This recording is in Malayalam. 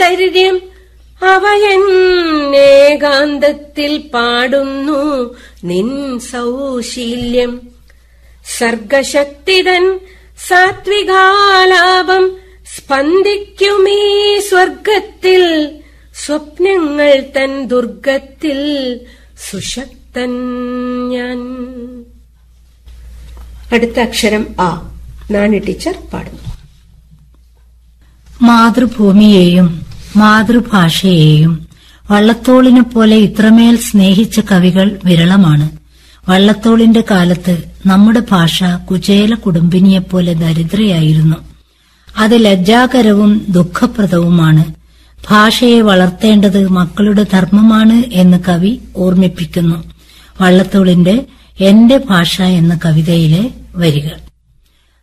സൗന്ദര്യം അവയെന്നേകാന്തത്തിൽ പാടുന്നു നിൻ സൗശീല്യം സർഗശക്തിതൻ സാത്വികാലാപം സ്പന്ദിക്കുമീ സ്വർഗത്തിൽ സ്വപ്നങ്ങൾ തൻ ദുർഗത്തിൽ സുശക്തൻ ഞാൻ അടുത്ത അക്ഷരം ആ നാണി ടീച്ചർ പാടുന്നു മാതൃഭൂമിയെയും മാതൃഭാഷയെയും വള്ളത്തോളിനെ പോലെ ഇത്രമേൽ സ്നേഹിച്ച കവികൾ വിരളമാണ് വള്ളത്തോളിന്റെ കാലത്ത് നമ്മുടെ ഭാഷ കുചേല കുടുംബിനിയെപ്പോലെ ദരിദ്രയായിരുന്നു അത് ലജ്ജാകരവും ദുഃഖപ്രദവുമാണ് ഭാഷയെ വളർത്തേണ്ടത് മക്കളുടെ ധർമ്മമാണ് എന്ന് കവി ഓർമ്മിപ്പിക്കുന്നു വള്ളത്തോളിന്റെ എന്റെ ഭാഷ എന്ന കവിതയിലെ വരികൾ